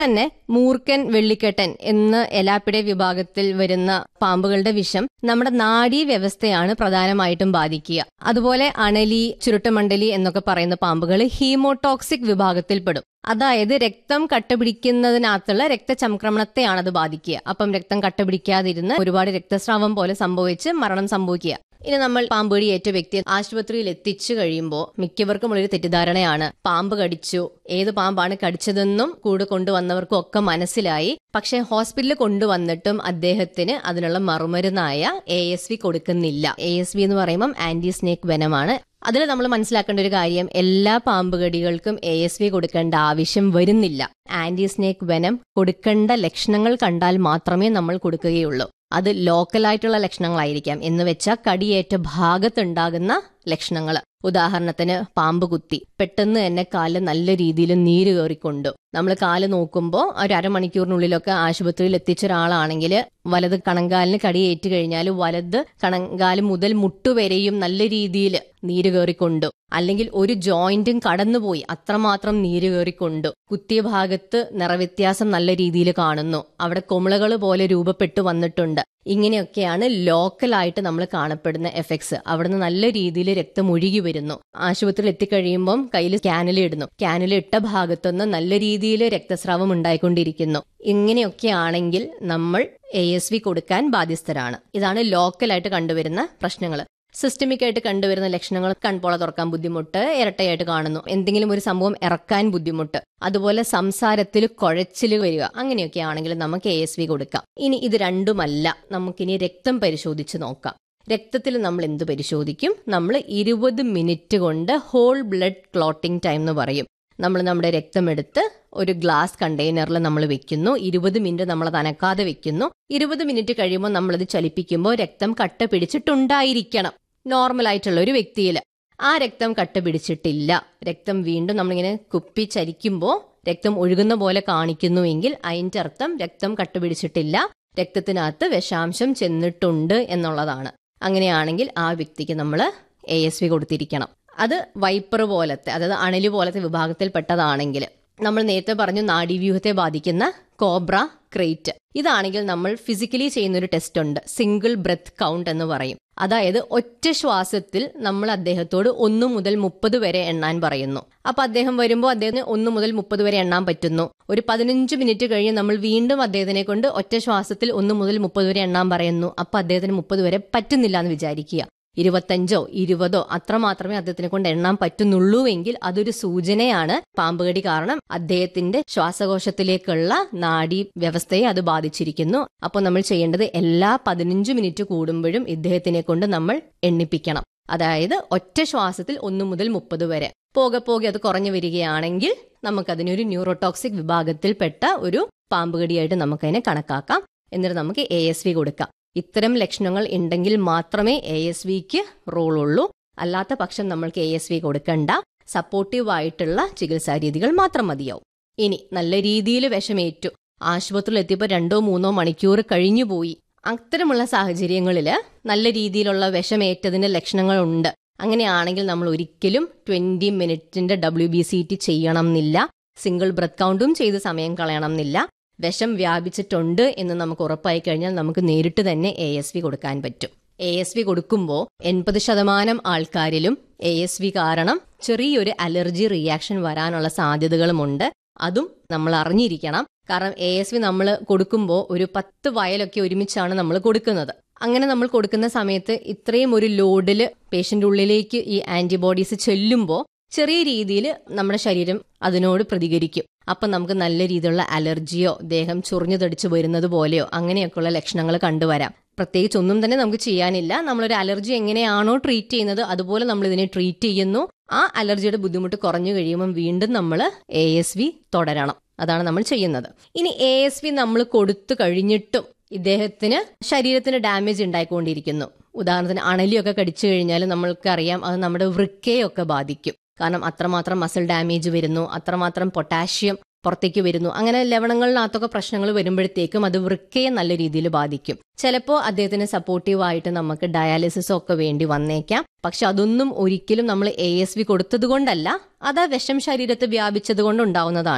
തന്നെ മൂർക്കൻ വെള്ളിക്കെട്ടൻ എന്ന എലാപ്പിഡെ വിഭാഗത്തിൽ വരുന്ന പാമ്പുകളുടെ വിഷം നമ്മുടെ നാഡീ വ്യവസ്ഥയാണ് പ്രധാനമായിട്ടും ബാധിക്കുക അതുപോലെ അണലി ചുരുട്ടുമണ്ടലി എന്നൊക്കെ പറയുന്ന പാമ്പുകൾ ഹീമോടോക്സിക് വിഭാഗത്തിൽപ്പെടും അതായത് രക്തം കട്ടപിടിക്കുന്നതിനകത്തുള്ള രക്തചംക്രമണത്തെയാണ് അത് ബാധിക്കുക അപ്പം രക്തം കട്ടപിടിക്കാതിരുന്ന് ഒരുപാട് രക്തസ്രാവം പോലെ സംഭവിച്ച് മരണം സംഭവിക്കുക ഇനി നമ്മൾ പാമ്പുകടി ഏറ്റ വ്യക്തിയെ ആശുപത്രിയിൽ എത്തിച്ചു കഴിയുമ്പോൾ മിക്കവർക്കും ഉള്ളൊരു തെറ്റിദ്ധാരണയാണ് പാമ്പ് കടിച്ചു ഏത് പാമ്പാണ് കടിച്ചതെന്നും കൂടെ കൊണ്ടുവന്നവർക്കും ഒക്കെ മനസ്സിലായി പക്ഷെ ഹോസ്പിറ്റലിൽ കൊണ്ടുവന്നിട്ടും അദ്ദേഹത്തിന് അതിനുള്ള മറുമരുന്നായ എ എസ് വി കൊടുക്കുന്നില്ല എ എസ് വി എന്ന് പറയുമ്പം ആന്റി സ്നേക്ക് വെനമാണ് അതിൽ നമ്മൾ മനസ്സിലാക്കേണ്ട ഒരു കാര്യം എല്ലാ പാമ്പുകടികൾക്കും എ എസ് വി കൊടുക്കേണ്ട ആവശ്യം വരുന്നില്ല ആന്റി സ്നേക്ക് വെനം കൊടുക്കേണ്ട ലക്ഷണങ്ങൾ കണ്ടാൽ മാത്രമേ നമ്മൾ കൊടുക്കുകയുള്ളൂ അത് ലോക്കലായിട്ടുള്ള ലക്ഷണങ്ങളായിരിക്കാം എന്ന് വെച്ചാൽ കടിയേറ്റ ഭാഗത്തുണ്ടാകുന്ന ലക്ഷണങ്ങൾ ഉദാഹരണത്തിന് പാമ്പ് കുത്തി പെട്ടെന്ന് തന്നെ കാല് നല്ല രീതിയിൽ നീര് കയറിക്കൊണ്ടു നമ്മൾ കാല് നോക്കുമ്പോൾ ഒരു അരമണിക്കൂറിനുള്ളിലൊക്കെ ആശുപത്രിയിൽ എത്തിച്ച ഒരാളാണെങ്കിൽ വലത് കണങ്കാലിന് കടിയേറ്റ് കഴിഞ്ഞാൽ വലത് കണങ്കാല് മുതൽ മുട്ടുവരെയും നല്ല രീതിയിൽ നീര് കയറിക്കൊണ്ടു അല്ലെങ്കിൽ ഒരു ജോയിന്റും കടന്നുപോയി അത്രമാത്രം നീര് കയറിക്കൊണ്ടു കുത്തിയ ഭാഗത്ത് നിറവ്യത്യാസം നല്ല രീതിയിൽ കാണുന്നു അവിടെ കൊമിളകൾ പോലെ രൂപപ്പെട്ടു വന്നിട്ടുണ്ട് ഇങ്ങനെയൊക്കെയാണ് ലോക്കലായിട്ട് നമ്മൾ കാണപ്പെടുന്ന എഫക്ട്സ് അവിടുന്ന് നല്ല രീതിയിൽ രക്തം ഒഴുകി വരുന്നു ആശുപത്രിയിൽ എത്തിക്കഴിയുമ്പം കയ്യിൽ സ്കാനിൽ ഇടുന്നു സ്കാനിൽ ഇട്ട ഭാഗത്തുനിന്ന് നല്ല രീതിയിൽ രക്തസ്രാവം ഉണ്ടായിക്കൊണ്ടിരിക്കുന്നു ഇങ്ങനെയൊക്കെ ആണെങ്കിൽ നമ്മൾ എ എസ് വി കൊടുക്കാൻ ബാധ്യസ്ഥരാണ് ഇതാണ് ലോക്കലായിട്ട് കണ്ടുവരുന്ന പ്രശ്നങ്ങൾ സിസ്റ്റമിക് ആയിട്ട് കണ്ടുവരുന്ന ലക്ഷണങ്ങൾ കൺപോള തുറക്കാൻ ബുദ്ധിമുട്ട് ഇരട്ടയായിട്ട് കാണുന്നു എന്തെങ്കിലും ഒരു സംഭവം ഇറക്കാൻ ബുദ്ധിമുട്ട് അതുപോലെ സംസാരത്തിൽ കുഴച്ചിൽ വരിക അങ്ങനെയൊക്കെ ആണെങ്കിൽ നമുക്ക് എ എസ് വി കൊടുക്കാം ഇനി ഇത് രണ്ടുമല്ല നമുക്കിനി രക്തം പരിശോധിച്ച് നോക്കാം രക്തത്തിൽ നമ്മൾ എന്ത് പരിശോധിക്കും നമ്മൾ ഇരുപത് മിനിറ്റ് കൊണ്ട് ഹോൾ ബ്ലഡ് ക്ലോട്ടിംഗ് ടൈം എന്ന് പറയും നമ്മൾ നമ്മുടെ രക്തമെടുത്ത് ഒരു ഗ്ലാസ് കണ്ടെയ്നറിൽ നമ്മൾ വെക്കുന്നു ഇരുപത് മിനിറ്റ് നമ്മൾ അത് അനക്കാതെ വെക്കുന്നു ഇരുപത് മിനിറ്റ് കഴിയുമ്പോൾ നമ്മളത് ചലിപ്പിക്കുമ്പോൾ രക്തം കട്ട പിടിച്ചിട്ടുണ്ടായിരിക്കണം നോർമൽ ആയിട്ടുള്ള ഒരു വ്യക്തിയിൽ ആ രക്തം കട്ട പിടിച്ചിട്ടില്ല രക്തം വീണ്ടും നമ്മളിങ്ങനെ കുപ്പി ചരിക്കുമ്പോൾ രക്തം ഒഴുകുന്ന പോലെ കാണിക്കുന്നുവെങ്കിൽ അതിന്റെ അർത്ഥം രക്തം കട്ടുപിടിച്ചിട്ടില്ല രക്തത്തിനകത്ത് വിഷാംശം ചെന്നിട്ടുണ്ട് എന്നുള്ളതാണ് അങ്ങനെയാണെങ്കിൽ ആ വ്യക്തിക്ക് നമ്മൾ എ എസ് വി കൊടുത്തിരിക്കണം അത് വൈപ്പർ പോലത്തെ അതായത് അണലി പോലത്തെ വിഭാഗത്തിൽപ്പെട്ടതാണെങ്കിൽ നമ്മൾ നേരത്തെ പറഞ്ഞു നാഡീവ്യൂഹത്തെ ബാധിക്കുന്ന കോബ്ര ക്രേറ്റ് ഇതാണെങ്കിൽ നമ്മൾ ഫിസിക്കലി ചെയ്യുന്ന ഒരു ടെസ്റ്റ് ഉണ്ട് സിംഗിൾ ബ്രെത്ത് കൗണ്ട് എന്ന് പറയും അതായത് ഒറ്റ ശ്വാസത്തിൽ നമ്മൾ അദ്ദേഹത്തോട് ഒന്ന് മുതൽ മുപ്പത് വരെ എണ്ണാൻ പറയുന്നു അപ്പൊ അദ്ദേഹം വരുമ്പോൾ അദ്ദേഹത്തിന് ഒന്ന് മുതൽ മുപ്പത് വരെ എണ്ണാൻ പറ്റുന്നു ഒരു പതിനഞ്ച് മിനിറ്റ് കഴിഞ്ഞ് നമ്മൾ വീണ്ടും അദ്ദേഹത്തിനെ കൊണ്ട് ഒറ്റ ശ്വാസത്തിൽ ഒന്ന് മുതൽ മുപ്പത് വരെ എണ്ണാൻ പറയുന്നു അപ്പൊ അദ്ദേഹത്തിന് മുപ്പത് വരെ പറ്റുന്നില്ല എന്ന് വിചാരിക്കുക ഇരുപത്തഞ്ചോ ഇരുപതോ അത്ര മാത്രമേ അദ്ദേഹത്തിനെ കൊണ്ട് എണ്ണാൻ പറ്റുന്നുള്ളൂ എങ്കിൽ അതൊരു സൂചനയാണ് പാമ്പുകടി കാരണം അദ്ദേഹത്തിന്റെ ശ്വാസകോശത്തിലേക്കുള്ള നാഡി വ്യവസ്ഥയെ അത് ബാധിച്ചിരിക്കുന്നു അപ്പോൾ നമ്മൾ ചെയ്യേണ്ടത് എല്ലാ പതിനഞ്ച് മിനിറ്റ് കൂടുമ്പോഴും ഇദ്ദേഹത്തിനെ കൊണ്ട് നമ്മൾ എണ്ണിപ്പിക്കണം അതായത് ഒറ്റ ശ്വാസത്തിൽ ഒന്ന് മുതൽ മുപ്പത് വരെ പോകെ പോകെ അത് കുറഞ്ഞു വരികയാണെങ്കിൽ നമുക്കതിനൊരു ന്യൂറോടോക്സിക് വിഭാഗത്തിൽപ്പെട്ട ഒരു പാമ്പുകടിയായിട്ട് നമുക്കതിനെ കണക്കാക്കാം എന്നിട്ട് നമുക്ക് എ എസ് വി കൊടുക്കാം ഇത്തരം ലക്ഷണങ്ങൾ ഉണ്ടെങ്കിൽ മാത്രമേ എ എസ് വിക്ക് റോൾ ഉള്ളൂ അല്ലാത്ത പക്ഷം നമ്മൾക്ക് എ എസ് വി കൊടുക്കണ്ട സപ്പോർട്ടീവ് ആയിട്ടുള്ള ചികിത്സാ രീതികൾ മാത്രം മതിയാവും ഇനി നല്ല രീതിയിൽ വിഷമേറ്റു ആശുപത്രിയിൽ എത്തിയപ്പോൾ രണ്ടോ മൂന്നോ മണിക്കൂർ കഴിഞ്ഞുപോയി അത്തരമുള്ള സാഹചര്യങ്ങളിൽ നല്ല രീതിയിലുള്ള വിഷമേറ്റതിന്റെ ലക്ഷണങ്ങളുണ്ട് അങ്ങനെയാണെങ്കിൽ നമ്മൾ ഒരിക്കലും ട്വന്റി മിനിറ്റിന്റെ ഡബ്ല്യു ബി സി ടി ചെയ്യണം എന്നില്ല സിംഗിൾ ബ്രത്ത് കൗണ്ടും ചെയ്ത് സമയം കളയണം എന്നില്ല വിഷം വ്യാപിച്ചിട്ടുണ്ട് എന്ന് നമുക്ക് ഉറപ്പായി കഴിഞ്ഞാൽ നമുക്ക് നേരിട്ട് തന്നെ എ എസ് വി കൊടുക്കാൻ പറ്റും എ എസ് വി കൊടുക്കുമ്പോൾ എൺപത് ശതമാനം ആൾക്കാരിലും എ എസ് വി കാരണം ചെറിയൊരു അലർജി റിയാക്ഷൻ വരാനുള്ള സാധ്യതകളുമുണ്ട് അതും നമ്മൾ അറിഞ്ഞിരിക്കണം കാരണം എ എസ് വി നമ്മൾ കൊടുക്കുമ്പോൾ ഒരു പത്ത് വയലൊക്കെ ഒരുമിച്ചാണ് നമ്മൾ കൊടുക്കുന്നത് അങ്ങനെ നമ്മൾ കൊടുക്കുന്ന സമയത്ത് ഇത്രയും ഒരു ലോഡിൽ പേഷ്യന്റ് ഉള്ളിലേക്ക് ഈ ആന്റിബോഡീസ് ചെല്ലുമ്പോൾ ചെറിയ രീതിയിൽ നമ്മുടെ ശരീരം അതിനോട് പ്രതികരിക്കും അപ്പം നമുക്ക് നല്ല രീതിയിലുള്ള അലർജിയോ ദേഹം ചൊറിഞ്ഞു തടിച്ചു വരുന്നത് പോലെയോ അങ്ങനെയൊക്കെയുള്ള ലക്ഷണങ്ങൾ കണ്ടുവരാം പ്രത്യേകിച്ച് ഒന്നും തന്നെ നമുക്ക് ചെയ്യാനില്ല നമ്മളൊരു അലർജി എങ്ങനെയാണോ ട്രീറ്റ് ചെയ്യുന്നത് അതുപോലെ നമ്മൾ ഇതിനെ ട്രീറ്റ് ചെയ്യുന്നു ആ അലർജിയുടെ ബുദ്ധിമുട്ട് കുറഞ്ഞു കഴിയുമ്പം വീണ്ടും നമ്മൾ എ എസ് വി തുടരണം അതാണ് നമ്മൾ ചെയ്യുന്നത് ഇനി എ എസ് വി നമ്മൾ കൊടുത്തു കഴിഞ്ഞിട്ടും ഇദ്ദേഹത്തിന് ശരീരത്തിന് ഡാമേജ് ഉണ്ടായിക്കൊണ്ടിരിക്കുന്നു ഉദാഹരണത്തിന് അണലിയൊക്കെ കടിച്ചു കഴിഞ്ഞാൽ നമ്മൾക്കറിയാം അത് നമ്മുടെ വൃക്കയൊക്കെ ബാധിക്കും കാരണം അത്രമാത്രം മസിൽ ഡാമേജ് വരുന്നു അത്രമാത്രം പൊട്ടാഷ്യം പുറത്തേക്ക് വരുന്നു അങ്ങനെ ലവണങ്ങളിനകത്തൊക്കെ പ്രശ്നങ്ങൾ വരുമ്പോഴത്തേക്കും അത് വൃക്കയെ നല്ല രീതിയിൽ ബാധിക്കും ചിലപ്പോൾ അദ്ദേഹത്തിന് സപ്പോർട്ടീവ് ആയിട്ട് നമുക്ക് ഡയാലിസിസ് ഒക്കെ വേണ്ടി വന്നേക്കാം പക്ഷെ അതൊന്നും ഒരിക്കലും നമ്മൾ എ എസ് വി കൊടുത്തത് കൊണ്ടല്ല അത് ആ വിഷം ശരീരത്ത് വ്യാപിച്ചത് കൊണ്ടുണ്ടാവുന്നതാണ്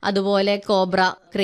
അതുപോലെ കോബ്ര